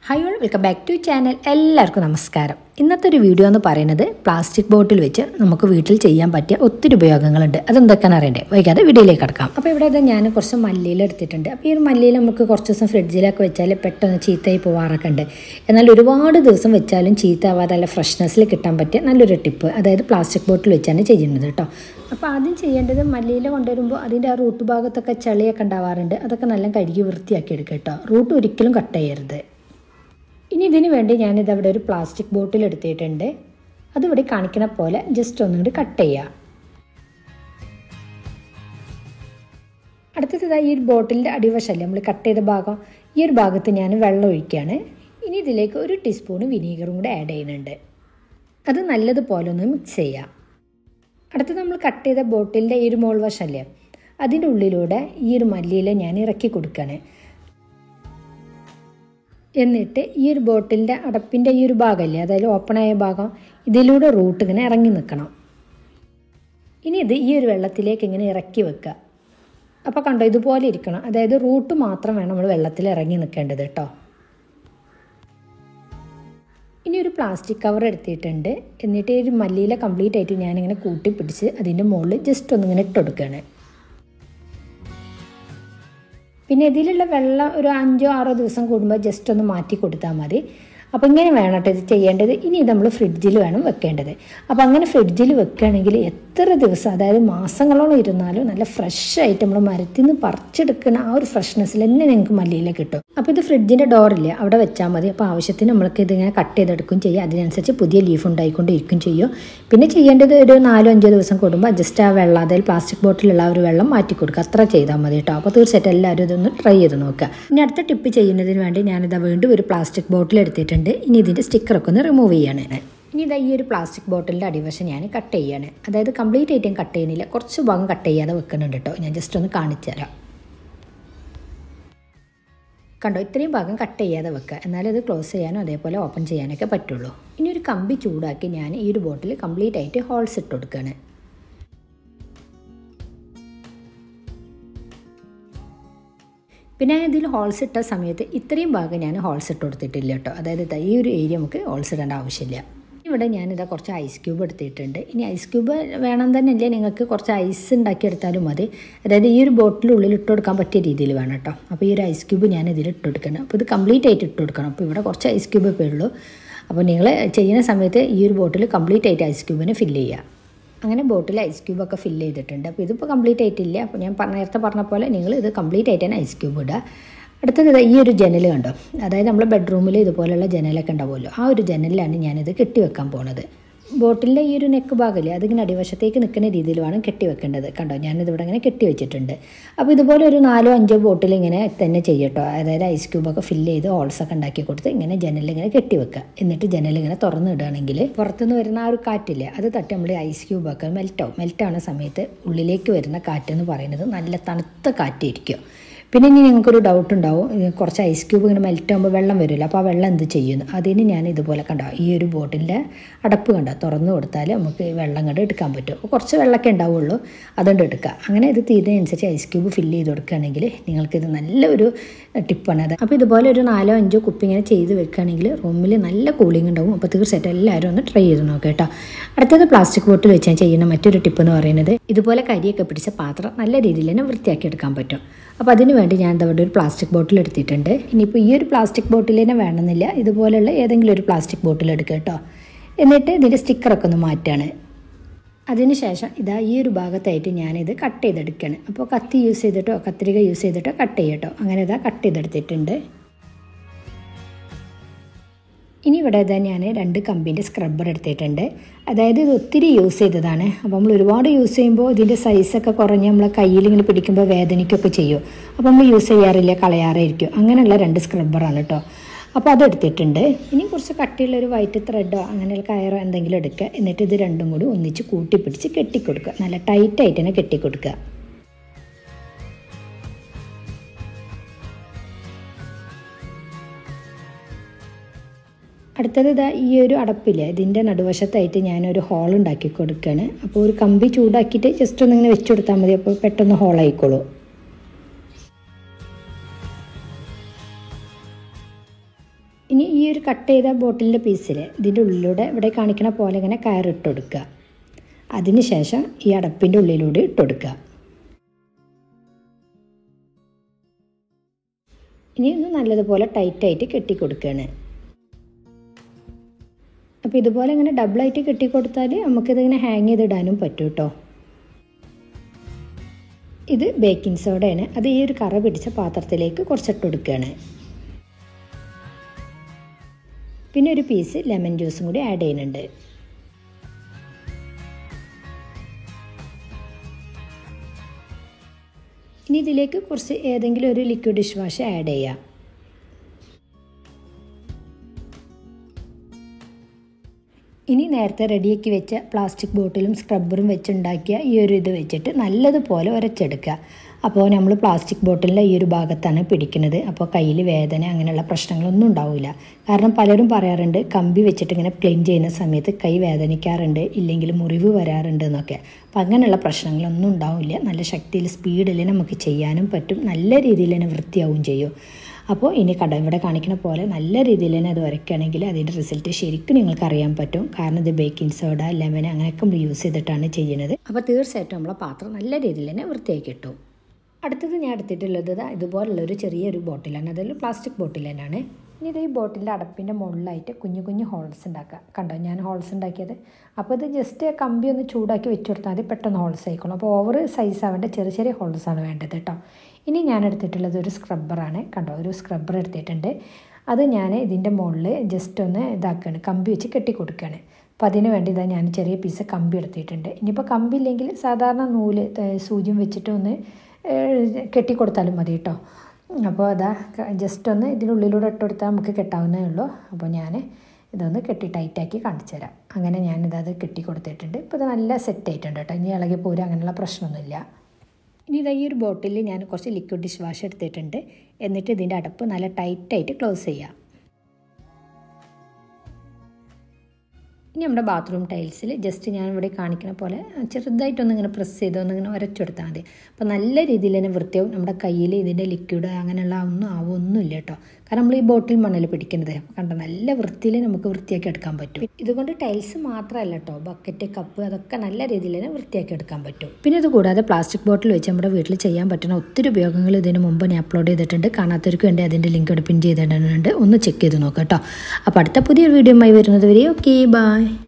hi all welcome back to channel എല്ലാവർക്കും നമസ്കാരം ഇന്നത്തെ ഒരു വീഡിയോ എന്ന് പറയുന്നത് പ്ലാസ്റ്റിക് ബോട്ടിൽ വെച്ച് നമുക്ക് വീട്ടിൽ ചെയ്യാൻ പറ്റിയ ഒത്തിരി ഉപയോഗങ്ങളുണ്ട് അതെന്തൊക്കെയാണ് അറിയണ്ടേ വൈകാതെ വീഡിയോയിലേക്ക് കിടക്കാം അപ്പോൾ ഇവിടെ ഇത് ഞാൻ കുറച്ച് മല്ലിയില എടുത്തിട്ടുണ്ട് അപ്പോൾ ഈ ഒരു മല്ലിയില നമുക്ക് കുറച്ച് ദിവസം ഫ്രിഡ്ജിലൊക്കെ വെച്ചാൽ പെട്ടെന്ന് ചീത്തയായി പോവാറൊക്കെ ഉണ്ട് എന്നാൽ ഒരുപാട് ദിവസം വെച്ചാലും ചീത്തയാവാതെ നല്ല ഫ്രഷ്നെസ്സിൽ കിട്ടാൻ പറ്റിയ നല്ലൊരു ടിപ്പ് അതായത് പ്ലാസ്റ്റിക് ബോട്ടിൽ വെച്ചാണ് ചെയ്യുന്നത് കേട്ടോ അപ്പോൾ ആദ്യം ചെയ്യേണ്ടത് മല്ലിയില കൊണ്ടുവരുമ്പോൾ അതിൻ്റെ ആ റൂട്ട് ഭാഗത്തൊക്കെ ചളിയൊക്കെ ഉണ്ടാവാറുണ്ട് അതൊക്കെ നല്ല കഴുകി വൃത്തിയാക്കി എടുക്കുക കേട്ടോ റൂട്ട് ഒരിക്കലും കട്ട് ചെയ്യരുത് ഇനി ഇതിന് വേണ്ടി ഞാനിത് അവിടെ ഒരു പ്ലാസ്റ്റിക് ബോട്ടിൽ എടുത്തിട്ടുണ്ട് അതിവിടെ കാണിക്കണ പോലെ ജസ്റ്റ് ഒന്നും കൂടി കട്ട് ചെയ്യുക അടുത്തത് ഈ ഒരു ബോട്ടിലിൻ്റെ അടിവശമല്ലേ നമ്മൾ കട്ട് ചെയ്ത ഭാഗം ഈ ഒരു ഭാഗത്ത് ഞാൻ വെള്ളം ഒഴിക്കുകയാണ് ഇനി ഇതിലേക്ക് ഒരു ടീസ്പൂൺ വിനീഗറും കൂടെ ആഡ് ചെയ്യുന്നുണ്ട് അത് നല്ലതുപോലെ ഒന്ന് മിക്സ് ചെയ്യാം അടുത്തത് നമ്മൾ കട്ട് ചെയ്ത ബോട്ടിലിൻ്റെ ഈ ഒരു മോൾ വശമല്ലേ അതിൻ്റെ ഉള്ളിലൂടെ ഈ ഒരു മല്ലിയില ഞാൻ ഇറക്കി കൊടുക്കുകയാണ് എന്നിട്ട് ഈ ഒരു ബോട്ടിലിൻ്റെ അടപ്പിൻ്റെ ഈ ഒരു ഭാഗമല്ലേ അതായത് ഓപ്പണായ ഭാഗം ഇതിലൂടെ റൂട്ട് ഇങ്ങനെ ഇറങ്ങി നിൽക്കണം ഇനി ഇത് ഈ ഒരു വെള്ളത്തിലേക്ക് ഇങ്ങനെ ഇറക്കി വെക്കുക അപ്പോൾ കണ്ടോ ഇതുപോലെ ഇരിക്കണം അതായത് റൂട്ട് മാത്രം വേണം നമ്മൾ വെള്ളത്തിൽ ഇറങ്ങി നിൽക്കേണ്ടത് കേട്ടോ ഇനി ഒരു പ്ലാസ്റ്റിക് കവർ എടുത്തിട്ടുണ്ട് എന്നിട്ട് ഈ ഒരു മല്ലിയില കംപ്ലീറ്റ് ആയിട്ട് ഞാനിങ്ങനെ കൂട്ടി പിടിച്ച് അതിൻ്റെ മുകളിൽ ജസ്റ്റ് ഒന്നിങ്ങനെ ഇട്ട് കൊടുക്കുകയാണ് പിന്നെ ഇതിലുള്ള വെള്ളം ഒരു അഞ്ചോ ആറോ ദിവസം കൂടുമ്പോൾ ജസ്റ്റ് ഒന്ന് മാറ്റി കൊടുത്താൽ മതി അപ്പോൾ ഇങ്ങനെ വേണം കേട്ടോ ഇത് ചെയ്യേണ്ടത് ഇനി നമ്മൾ ഫ്രിഡ്ജിൽ വേണം വെക്കേണ്ടത് അപ്പോൾ അങ്ങനെ ഫ്രിഡ്ജിൽ വെക്കുകയാണെങ്കിൽ എത്ര ദിവസം അതായത് മാസങ്ങളോളം ഇരുന്നാലും നല്ല ഫ്രഷ് ആയിട്ട് നമ്മൾ മരത്തിൽ നിന്ന് പറിച്ചെടുക്കുന്ന ആ ഒരു ഫ്രഷ്നെസ്സിൽ തന്നെ നിങ്ങൾക്ക് മല്ലിയില കിട്ടും അപ്പോൾ ഇത് ഫ്രിഡ്ജിൻ്റെ ഡോറില്ലേ അവിടെ വെച്ചാൽ മതി അപ്പോൾ ആവശ്യത്തിന് നമ്മൾക്ക് ഇതിങ്ങനെ കട്ട് ചെയ്തെടുക്കും ചെയ്യും അതിനനുസരിച്ച് പുതിയ ലീഫ് ഉണ്ടായിക്കൊണ്ടിരിക്കും ചെയ്യും പിന്നെ ചെയ്യേണ്ടത് ഒരു നാലോ അഞ്ചോ ദിവസം കൂടുമ്പോൾ ജസ്റ്റ് ആ വെള്ളം അതായത് പ്ലാസ്റ്റിക് ബോട്ടിലുള്ള ആ ഒരു വെള്ളം മാറ്റി കൊടുക്കുക അത്ര ചെയ്താൽ മതി കേട്ടോ അപ്പോൾ തീർച്ചയായിട്ടും എല്ലാവരും ഇതൊന്ന് ട്രൈ ചെയ്ത് നോക്കുക ഇനി അടുത്ത ടിപ്പ് ചെയ്യുന്നതിന് വേണ്ടി ഞാനിതാ വീണ്ടും ഒരു പ്ലാസ്റ്റിക് ബോട്ടിൽ എടുത്തിട്ടുണ്ട് ഇനി ഇതിൻ്റെ സ്റ്റിക്കറൊക്കെ ഒന്ന് റിമൂവ് ചെയ്യാണ് ഇനി ഇതാ ഈ ഒരു പ്ലാസ്റ്റിക് ബോട്ടിലിൻ്റെ അടിവശം ഞാൻ കട്ട് ചെയ്യാണ് അതായത് കംപ്ലീറ്റ് ആയിട്ടും കട്ട് ചെയ്യുന്നില്ല കുറച്ച് ഭാഗം കട്ട് ചെയ്യാതെ വെക്കുന്നുണ്ട് കേട്ടോ ഞാൻ ജസ്റ്റ് ഒന്ന് കാണിച്ചു തരാം കണ്ടോ ഇത്രയും ഭാഗം കട്ട് ചെയ്യാതെ വെക്കുക എന്നാലേ ഇത് ക്ലോസ് ചെയ്യാനോ അതേപോലെ ഓപ്പൺ ചെയ്യാനൊക്കെ പറ്റുള്ളൂ ഇനി ഒരു കമ്പി ചൂടാക്കി ഞാൻ ഈ ഒരു ബോട്ടിൽ കംപ്ലീറ്റ് ആയിട്ട് ഹോൾസ് ഇട്ട് കൊടുക്കുകയാണ് പിന്നെ ഞാൻ ഇതിൽ ഹോൾസ് ഇട്ട സമയത്ത് ഇത്രയും ഭാഗം ഞാൻ ഹോൾസ് ഇട്ട് കൊടുത്തിട്ടില്ല കേട്ടോ അതായത് ഈ ഒരു ഏരിയ നമുക്ക് ഹോൾസ് ഇടേണ്ട ആവശ്യമില്ല ഇവിടെ ഞാനിതാ കുറച്ച് ഐസ് ക്യൂബ് എടുത്തിട്ടുണ്ട് ഇനി ഐസ് ക്യൂബ് വേണം തന്നെ ഇല്ലേ നിങ്ങൾക്ക് കുറച്ച് ഐസ് ഉണ്ടാക്കിയെടുത്താലും മതി അതായത് ഈ ഒരു ബോട്ടിലുള്ളിൽ ഇട്ട് കൊടുക്കാൻ പറ്റിയ രീതിയിൽ വേണം കേട്ടോ അപ്പോൾ ഈ ഒരു ഐസ് ക്യൂബ് ഞാൻ ഇതിൽ ഇട്ട് കൊടുക്കണം അപ്പോൾ ഇത് കംപ്ലീറ്റ് ആയിട്ട് ഇട്ട് കൊടുക്കണം അപ്പോൾ ഇവിടെ കുറച്ച് ഐസ് ക്യൂബ് ഇപ്പോൾ ഉള്ളൂ അപ്പോൾ നിങ്ങൾ ചെയ്യുന്ന സമയത്ത് ഈ ഒരു ബോട്ടിൽ കംപ്ലീറ്റ് ആയിട്ട് ഐസ് ക്യൂബിനെ ഫില്ല് ചെയ്യുക അങ്ങനെ ബോട്ടിൽ ഐസ് ക്യൂബൊക്കെ ഫില്ല് ചെയ്തിട്ടുണ്ട് അപ്പോൾ ഇതിപ്പോൾ കംപ്ലീറ്റ് ആയിട്ടില്ല അപ്പോൾ ഞാൻ നേരത്തെ പറഞ്ഞ പോലെ നിങ്ങൾ ഇത് കംപ്ലീറ്റ് ആയിട്ട് തന്നെ ഐസ് ക്യൂബ് ഇടുക അടുത്തത് ഈ ഒരു ജനൽ കണ്ടോ അതായത് നമ്മൾ ബെഡ്റൂമിൽ ഇതുപോലുള്ള ജനലൊക്കെ ഉണ്ടാവുമല്ലോ ആ ഒരു ജനലിലാണ് ഞാനിത് കെട്ടിവെക്കാൻ പോണത് ബോട്ടിലിൻ്റെ ഈ ഒരു നെക്ക് ഭാഗമില്ലേ അതിങ്ങനെ അടിവശത്തേക്ക് നിൽക്കുന്ന രീതിയിൽ വേണം കെട്ടി വെക്കേണ്ടത് കണ്ടോ ഞാനിത് ഇവിടെ ഇങ്ങനെ കെട്ടി വെച്ചിട്ടുണ്ട് അപ്പോൾ ഇതുപോലെ ഒരു നാലോ അഞ്ചോ ബോട്ടിൽ ഇങ്ങനെ തന്നെ ചെയ്യട്ടോ അതായത് ഐസ് ക്യൂബൊക്കെ ഫില്ല് ചെയ്ത് ഹോൾസൊക്കെ ഉണ്ടാക്കി കൊടുത്ത് ഇങ്ങനെ ജനലിൽ ഇങ്ങനെ കെട്ടി വെക്കുക എന്നിട്ട് ജനൽ ഇങ്ങനെ തുറന്ന് ഇടുകയാണെങ്കിൽ പുറത്തുനിന്ന് വരുന്ന ആ ഒരു കാറ്റില്ലേ അത് തട്ടി നമ്മൾ ഐസ് ക്യൂബൊക്കെ മെൽറ്റാവും മെൽറ്റാവുന്ന സമയത്ത് ഉള്ളിലേക്ക് വരുന്ന കാറ്റെന്ന് പറയുന്നത് നല്ല തണുത്ത കാറ്റായിരിക്കും പിന്നെ ഇനി നിങ്ങൾക്കൊരു ഡൗട്ട് ഉണ്ടാവും കുറച്ച് ഐസ് ക്യൂബ് ഇങ്ങനെ മെൽറ്റ് ആകുമ്പോൾ വെള്ളം വരുമല്ലോ അപ്പോൾ ആ വെള്ളം എന്ത് ചെയ്യുന്നു അതിന് ഞാൻ ഇതുപോലെ കണ്ടോ ഈ ഒരു ബോട്ടിലിൻ്റെ അടപ്പ് കണ്ടോ തുറന്നു കൊടുത്താൽ നമുക്ക് വെള്ളം കണ്ട് എടുക്കാൻ പറ്റും അപ്പോൾ കുറച്ച് വെള്ളമൊക്കെ ഉണ്ടാവുള്ളൂ അതുകൊണ്ട് എടുക്കുക അങ്ങനെ ഇത് തീരുന്നതനുസരിച്ച് ഐസ് ക്യൂബ് ഫില്ല് ചെയ്ത് കൊടുക്കുകയാണെങ്കിൽ നിങ്ങൾക്കിത് നല്ലൊരു ടിപ്പാണ് അത് അപ്പോൾ ഇതുപോലെ ഒരു നാലോ അഞ്ചോ കുപ്പി ഇങ്ങനെ ചെയ്ത് വെക്കുകയാണെങ്കിൽ റൂമിൽ നല്ല കൂളിംഗ് ഉണ്ടാവും അപ്പോൾ തീർച്ചയായിട്ടും എല്ലാവരും ഒന്ന് ട്രൈ ചെയ്ത് നോക്കാം കേട്ടോ അടുത്തത് പ്ലാസ്റ്റിക് ബോട്ടിൽ വെച്ച് ഞാൻ ചെയ്യുന്ന മറ്റൊരു ടിപ്പ് എന്ന് പറയുന്നത് ഇതുപോലെ കരിയൊക്കെ പിടിച്ച പാത്രം നല്ല രീതിയിൽ തന്നെ വൃത്തിയാക്കി എടുക്കാൻ പറ്റും അപ്പോൾ അതിന് വേണ്ടി ഞാൻ ഇവിടെ ഒരു പ്ലാസ്റ്റിക് ബോട്ടിൽ എടുത്തിട്ടുണ്ട് ഇനിയിപ്പോൾ ഈ ഒരു പ്ലാസ്റ്റിക് ബോട്ടിൽ തന്നെ വേണമെന്നില്ല ഇതുപോലെയുള്ള ഏതെങ്കിലും ഒരു പ്ലാസ്റ്റിക് ബോട്ടിൽ എടുക്കുക കേട്ടോ എന്നിട്ട് ഇതിൻ്റെ സ്റ്റിക്കറൊക്കെ ഒന്ന് മാറ്റാണ് അതിനുശേഷം ഇതാ ഈ ഒരു ഭാഗത്തായിട്ട് ഞാനിത് കട്ട് ചെയ്തെടുക്കുകയാണ് അപ്പോൾ കത്തി യൂസ് ചെയ്തിട്ടോ കത്രിക യൂസ് ചെയ്തിട്ടോ കട്ട് ചെയ്യട്ടോ അങ്ങനെ ഇതാ കട്ട് ചെയ്തെടുത്തിട്ടുണ്ട് ഇനി ഇവിടെ ഇതാ ഞാൻ രണ്ട് കമ്പിൻ്റെ സ്ക്രബ്ബർ എടുത്തിട്ടുണ്ട് അതായത് ഇത് ഒത്തിരി യൂസ് ചെയ്തതാണ് അപ്പോൾ നമ്മൾ ഒരുപാട് യൂസ് ചെയ്യുമ്പോൾ ഇതിൻ്റെ സൈസൊക്കെ കുറഞ്ഞ് നമ്മളെ കയ്യിൽ ഇങ്ങനെ പിടിക്കുമ്പോൾ വേദനിക്കൊക്കെ ചെയ്യും അപ്പോൾ നമ്മൾ യൂസ് ചെയ്യാറില്ല കളയാറായിരിക്കും അങ്ങനെയുള്ള രണ്ട് സ്ക്രബ്ബറാണ് കേട്ടോ അപ്പോൾ അതെടുത്തിട്ടുണ്ട് ഇനി കുറച്ച് കട്ടിയുള്ള ഒരു വൈറ്റ് ത്രെഡോ അങ്ങനെയുള്ള കയറോ എന്തെങ്കിലും എടുക്കുക എന്നിട്ട് ഇത് രണ്ടും കൂടി ഒന്നിച്ച് കൂട്ടിപ്പിടിച്ച് കെട്ടിക്കൊടുക്കുക നല്ല ടൈറ്റായിട്ട് തന്നെ കെട്ടിക്കൊടുക്കുക അടുത്തത് ഇതാ ഈ ഒരു അടപ്പില്ലേ ഇതിൻ്റെ നടുവശത്തായിട്ട് ഞാനൊരു ഹോൾ ഉണ്ടാക്കി കൊടുക്കുകയാണ് അപ്പോൾ ഒരു കമ്പി ചൂടാക്കിയിട്ട് ജസ്റ്റ് ഒന്നിങ്ങനെ വെച്ച് കൊടുത്താൽ മതി അപ്പോൾ പെട്ടെന്ന് ഹോളായിക്കോളൂ ഇനി ഈ ഒരു കട്ട് ചെയ്ത ബോട്ടിലിൻ്റെ പീസിൽ ഇതിൻ്റെ ഉള്ളിലൂടെ ഇവിടെ കാണിക്കണ പോലെ ഇങ്ങനെ കയറിട്ട് കൊടുക്കുക അതിനുശേഷം ഈ അടപ്പിൻ്റെ ഉള്ളിലൂടെ ഇട്ട് കൊടുക്കുക ഇനി ഒന്ന് നല്ലതുപോലെ ടൈറ്റായിട്ട് കെട്ടി കൊടുക്കുകയാണ് അപ്പോൾ ഇതുപോലെ ഇങ്ങനെ ഡബിളായിട്ട് കെട്ടി കൊടുത്താൽ നമുക്കിതിങ്ങനെ ഹാങ് ചെയ്തിടാനും പറ്റും കേട്ടോ ഇത് ബേക്കിംഗ് സോഡയാണ് അത് ഈ ഒരു കറ പിടിച്ച പാത്രത്തിലേക്ക് കുറച്ചിട്ട് കൊടുക്കുകയാണ് പിന്നെ ഒരു പീസ് ലെമൺ ജ്യൂസും കൂടി ആഡ് ചെയ്യുന്നുണ്ട് ഇനി ഇതിലേക്ക് കുറച്ച് ഏതെങ്കിലും ഒരു ലിക്വിഡ് ഡിഷ് വാഷ് ആഡ് ചെയ്യാം ഇനി നേരത്തെ റെഡിയാക്കി വെച്ച പ്ലാസ്റ്റിക് ബോട്ടിലും സ്ക്രബ്ബറും വെച്ചുണ്ടാക്കിയ ഈ ഒരു ഇത് വെച്ചിട്ട് നല്ലതുപോലെ ഉരച്ചെടുക്കുക അപ്പോൾ നമ്മൾ പ്ലാസ്റ്റിക് ബോട്ടിലിൻ്റെ ഈ ഒരു ഭാഗത്താണ് പിടിക്കുന്നത് അപ്പോൾ കയ്യിൽ വേദന അങ്ങനെയുള്ള പ്രശ്നങ്ങളൊന്നും ഉണ്ടാവില്ല കാരണം പലരും പറയാറുണ്ട് കമ്പി വെച്ചിട്ട് ഇങ്ങനെ ക്ലീൻ ചെയ്യുന്ന സമയത്ത് കൈ വേദനിക്കാറുണ്ട് ഇല്ലെങ്കിൽ മുറിവ് വരാറുണ്ട് എന്നൊക്കെ അപ്പോൾ അങ്ങനെയുള്ള പ്രശ്നങ്ങളൊന്നും ഉണ്ടാവില്ല നല്ല ശക്തിയിൽ സ്പീഡിൽ നമുക്ക് ചെയ്യാനും പറ്റും നല്ല രീതിയിൽ തന്നെ വൃത്തിയാവും ചെയ്യും അപ്പോൾ ഇനി കട ഇവിടെ കാണിക്കുന്ന പോലെ നല്ല രീതിയിൽ തന്നെ അത് വരയ്ക്കുകയാണെങ്കിൽ അതിൻ്റെ റിസൾട്ട് ശരിക്കും നിങ്ങൾക്ക് അറിയാൻ പറ്റും കാരണം ഇത് ബേക്കിംഗ് സോഡ ലെമൺ അങ്ങനെയൊക്കെ നമ്മൾ യൂസ് ചെയ്തിട്ടാണ് ചെയ്യുന്നത് അപ്പോൾ തീർച്ചയായിട്ടും നമ്മളെ പാത്രം നല്ല രീതിയിൽ തന്നെ വൃത്തിയാക്കി കിട്ടും അടുത്തത് ഞാൻ എടുത്തിട്ടുള്ളത് ഇതാ ഇതുപോലുള്ള ഒരു ചെറിയൊരു ബോട്ടിലാണ് അതിൽ പ്ലാസ്റ്റിക് ബോട്ടിൽ തന്നെയാണ് ഇനി ഇത് ഈ ബോട്ടിൻ്റെ അടപ്പിൻ്റെ മുകളിലായിട്ട് കുഞ്ഞു കുഞ്ഞു ഹോൾസ് ഉണ്ടാക്കുക കണ്ടോ ഞാൻ ഹോൾസ് ഉണ്ടാക്കിയത് അപ്പോൾ ഇത് ജസ്റ്റ് കമ്പി ഒന്ന് ചൂടാക്കി വെച്ച് കൊടുത്താൽ മതി പെട്ടെന്ന് ഹോൾസ് ആയിക്കോളും അപ്പോൾ ഓവർ സൈസ് ആവേണ്ട ചെറിയ ചെറിയ ഹോൾസാണ് വേണ്ടത് കേട്ടോ ഇനി ഞാൻ എടുത്തിട്ടുള്ളത് ഒരു സ്ക്രബ്ബറാണ് കണ്ടോ ഒരു സ്ക്രബ്ബർ എടുത്തിട്ടുണ്ട് അത് ഞാൻ ഇതിൻ്റെ മുകളിൽ ജസ്റ്റ് ഒന്ന് ഇതാക്കുകയാണ് കമ്പി വെച്ച് കെട്ടി കൊടുക്കുകയാണ് അപ്പോൾ അതിന് വേണ്ടി ഇതാ ഞാൻ ചെറിയ പീസ് കമ്പി എടുത്തിട്ടുണ്ട് ഇനിയിപ്പോൾ കമ്പി ഇല്ലെങ്കിൽ സാധാരണ നൂല് സൂചിയും വെച്ചിട്ട് ഒന്ന് കെട്ടിക്കൊടുത്താലും മതി കേട്ടോ അപ്പോൾ അതാ ജസ്റ്റ് ഒന്ന് ഇതിനുള്ളിലൂടെ ഇട്ട് കൊടുത്താൽ നമുക്ക് കെട്ടാവുന്നേ ഉള്ളൂ അപ്പോൾ ഞാൻ ഇതൊന്ന് കെട്ടി ടൈറ്റാക്കി കാണിച്ചു തരാം അങ്ങനെ ഞാനിതത് കെട്ടി കൊടുത്തിട്ടുണ്ട് ഇപ്പോൾ ഇത് നല്ല സെറ്റ് ആയിട്ടുണ്ട് കേട്ടോ ഇനി ഇളകി പോരും അങ്ങനെയുള്ള പ്രശ്നമൊന്നുമില്ല ഇനി ഇതാ ഈ ഒരു ബോട്ടിൽ ഞാൻ കുറച്ച് ലിക്വിഡ് ഡിഷ് വാഷ് എടുത്തിട്ടുണ്ട് എന്നിട്ട് ഇതിൻ്റെ അടപ്പ് നല്ല ടൈറ്റായിട്ട് ക്ലോസ് ചെയ്യാം ഇനി നമ്മുടെ ബാത്റൂം ടൈൽസിൽ ജസ്റ്റ് ഞാൻ ഇവിടെ കാണിക്കുന്ന പോലെ ചെറുതായിട്ടൊന്ന് ഇങ്ങനെ പ്രസ് ചെയ്ത് ഒന്ന് ഇങ്ങനെ ഉരച്ചെടുത്താൽ മതി അപ്പോൾ നല്ല രീതിയിൽ തന്നെ വൃത്തിയാവും നമ്മുടെ കയ്യിൽ ഇതിൻ്റെ ലിക്വിഡ് അങ്ങനെയുള്ള ഒന്നും ആവും ഒന്നുമില്ല കേട്ടോ കാരണം നമ്മൾ ഈ ബോട്ടിൽ മണ്ണിൽ പിടിക്കുന്നത് കണ്ടോ നല്ല വൃത്തിയിൽ നമുക്ക് വൃത്തിയാക്കി എടുക്കാൻ പറ്റും ഇതുകൊണ്ട് ടൈൽസ് മാത്രമല്ല കേട്ടോ ബക്കറ്റ് കപ്പ് അതൊക്കെ നല്ല രീതിയിൽ തന്നെ വൃത്തിയാക്കി എടുക്കാൻ പറ്റും പിന്നെ ഇത് കൂടാതെ പ്ലാസ്റ്റിക് ബോട്ടിൽ വെച്ച് നമ്മുടെ വീട്ടിൽ ചെയ്യാൻ പറ്റുന്ന ഒത്തിരി ഉപയോഗങ്ങൾ ഇതിന് മുമ്പ് ഞാൻ അപ്ലോഡ് ചെയ്തിട്ടുണ്ട് കാണാത്തവർക്ക് വേണ്ടി അതിൻ്റെ ലിങ്ക് ഇവിടെ പിൻ ചെയ്തിട്ടുണ്ട് ഒന്ന് ചെക്ക് ചെയ്ത് നോക്കാം കേട്ടോ അപ്പോൾ അടുത്ത പുതിയൊരു വീഡിയോ വരുന്നത് വരെ ഓക്കെ ബൈ